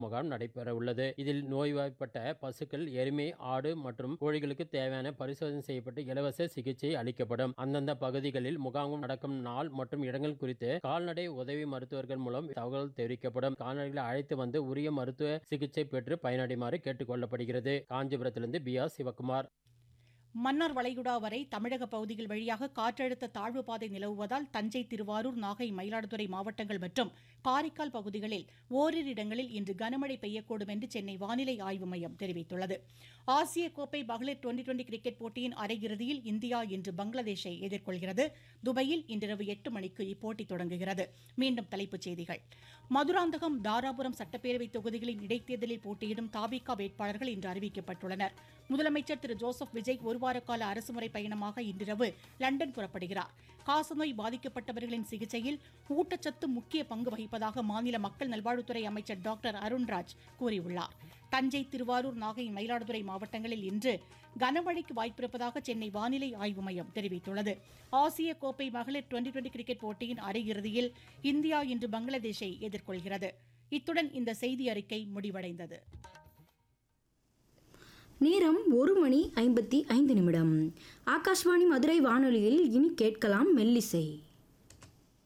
முகாம் நடைபெற உள்ளது இதில் நோய்வாய்ப்பட்ட பசுக்கள் எருமை ஆடு மற்றும் கோழிகளுக்கு தேவையான பரிசோதனை செய்யப்பட்டு இலவச சிகிச்சை அளிக்கப்படும் அந்தந்த பகுதிகளில் முகாம் நடக்கும் நாள் மற்றும் இடங்கள் குறித்து கால்நடை உதவி மருத்துவர்கள் மூலம் தகவல் தெரிவிக்கப்படும் கால்நடைகளை அழைத்து வந்து உரிய மருத்துவ சிகிச்சை பெற்று பயனடைமாறு கேட்டுக் கொள்ளப்படுகிறது காஞ்சிபுரத்திலிருந்து பி ஆர் சிவகுமார் மன்னார் வளைகுடா வரை தமிழக பகுதிகள் வழியாக காற்றழுத்த தாழ்வு பாதை நிலவுவதால் தஞ்சை திருவாரூர் நாகை மயிலாடுதுறை மாவட்டங்கள் மற்றும் காரைக்கால் பகுதிகளில் ஓரிரு இடங்களில் இன்று கனமழை பெய்யக்கூடும் என்று சென்னை வானிலை ஆய்வு மையம் தெரிவித்துள்ளது ஆசிய கோப்பை மகளிர் டுவெண்டி டுவெண்டி கிரிக்கெட் போட்டியின் அரையிறுதியில் இந்தியா இன்று பங்களாதேஷை எதிர்கொள்கிறது துபாயில் இன்றிரவு எட்டு மணிக்கு இப்போட்டி தொடங்குகிறது மீண்டும் தலைப்புச் செய்திகள் மதுராந்தகம் தாராபுரம் சட்டப்பேரவை தொகுதிகளின் இடைத்தேர்தலில் போட்டியிடும் தாபிகா வேட்பாளர்கள் இன்று அறிவிக்கப்பட்டுள்ளனர் முதலமைச்சர் திரு ஜோசப் விஜய் ஒருவார கால அரசுமுறை பயணமாக இன்றிரவு லண்டன் புறப்படுகிறார் காசநோய் பாதிக்கப்பட்டவர்களின் சிகிச்சையில் ஊட்டச்சத்து முக்கிய பங்கு வகிப்பதாக மாநில மக்கள் நல்வாழ்வுத்துறை அமைச்சர் டாக்டர் அருண்ராஜ் கூறியுள்ளார் தஞ்சை திருவாரூர் நாகை மயிலாடுதுறை மாவட்டங்களில் இன்று கனமழைக்கு வாய்ப்பிருப்பதாக சென்னை வானிலை ஆய்வு மையம் தெரிவித்துள்ளது ஆசிய கோப்பை மகளிர் டுவெண்டி டுவெண்டி கிரிக்கெட் போட்டியின் அரையிறுதியில் இந்தியா இன்று பங்களாதேஷை எதிர்கொள்கிறது இத்துடன் இந்த செய்தி அறிக்கை முடிவடைந்தது நேரம் ஒரு மணி ஐம்பத்தி ஐந்து நிமிடம் ஆகாஷ்வாணி மதுரை வானொலியில் இனி கேட்கலாம் மெல்லிசை